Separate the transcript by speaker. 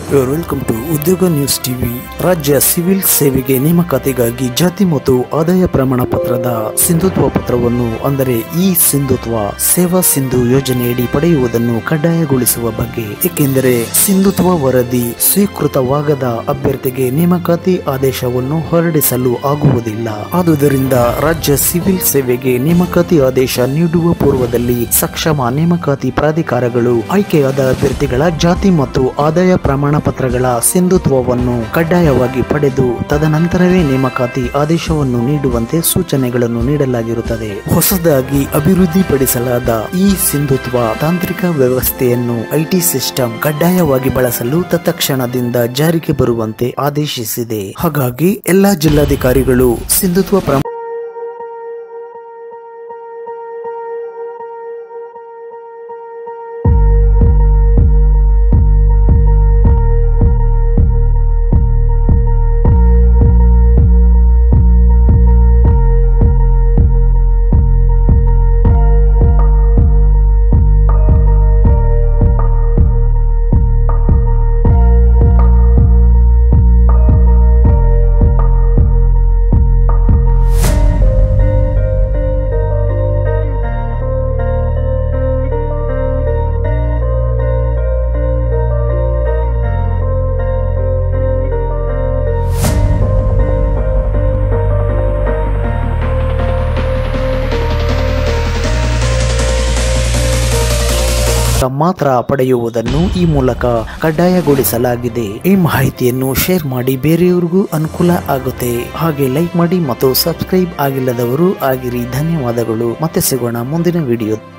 Speaker 1: your welcome to Udyoga news TV ರಾಜ್ಯ civil ಸೇವೆಗೆ ನೇಮಕಾತಿಗಾಗಿ ಜಾತಿ ಮತ್ತು ಆದಾಯ ಪ್ರಮಾಣ ಪತ್ರದ ಸಿಂಧುತ್ವ ಪತ್ರವನ್ನು ಅಂದರೆ ಈ ಸಿಂಧುತ್ವ ಸೇವಾ ಸಿಂಧು ಯೋಜನೆಯಡಿ ಪಡೆಯುವುದನ್ನು ಕಡ್ಡಾಯಗೊಳಿಸುವ ಬಗ್ಗೆ ಏಕೆಂದರೆ ಸಿಂಧುತ್ವ ವರದಿ ಸ್ವೀಕೃತವಾಗದ ಅಭ್ಯರ್ಥಿಗೆ ನೇಮಕಾತಿ ಆದೇಶವನ್ನು ಹೊರಡಿಸಲು ಆಗುವುದಿಲ್ಲ ಆದುದರಿಂದ ರಾಜ್ಯ ಸಿವಿಲ್ ಸೇವೆಗೆ ನೇಮಕಾತಿ ಆದೇಶ ನೀಡುವ ಪೂರ್ವದಲ್ಲಿ ಸಕ್ಷಮ ನೇಮಕಾತಿ ಪ್ರಾಧಿಕಾರಗಳು ಆಯ್ಕೆಯಾದ ಅಭ್ಯರ್ಥಿಗಳ ಜಾತಿ ಮತ್ತು ಆದಾಯ ಪ್ರಮಾಣ ಪತ್ರಗಳ ಸಿಂಧುತ್ವವನ್ನು ಕಡ್ಡಾಯವಾಗಿ ಪಡೆದು ತದನಂತರವೇ ನೇಮಕಾತಿ ಆದೇಶವನ್ನು ನೀಡುವಂತೆ ಸೂಚನೆಗಳನ್ನು ನೀಡಲಾಗಿರುತ್ತದೆ ಹೊಸದಾಗಿ ಅಭಿವೃದ್ಧಿಪಡಿಸಲಾದ ಈ ಸಿಂಧುತ್ವ ತಾಂತ್ರಿಕ ವ್ಯವಸ್ಥೆಯನ್ನು ಐಟಿ ಸಿಸ್ಟಮ್ ಕಡ್ಡಾಯವಾಗಿ ಬಳಸಲು ತತ್ಕ್ಷಣದಿಂದ ಜಾರಿಗೆ ಬರುವಂತೆ ಆದೇಶಿಸಿದೆ ಹಾಗಾಗಿ ಎಲ್ಲಾ ಜಿಲ್ಲಾಧಿಕಾರಿಗಳು ಸಿಂಧುತ್ವ ಪ್ರಮ ಮಾತ್ರ ಪಡೆಯುವುದನ್ನು ಈ ಮೂಲಕ ಕಡ್ಡಾಯಗೊಳಿಸಲಾಗಿದೆ ಈ ಮಾಹಿತಿಯನ್ನು ಶೇರ್ ಮಾಡಿ ಬೇರೆಯವರಿಗೂ ಅನುಕೂಲ ಆಗುತ್ತೆ ಹಾಗೆ ಲೈಕ್ ಮಾಡಿ ಮತ್ತು ಸಬ್ಸ್ಕ್ರೈಬ್ ಆಗಿಲ್ಲದವರು ಆಗಿರಿ ಧನ್ಯವಾದಗಳು ಮತ್ತೆ ಸಿಗೋಣ ಮುಂದಿನ ವಿಡಿಯೋ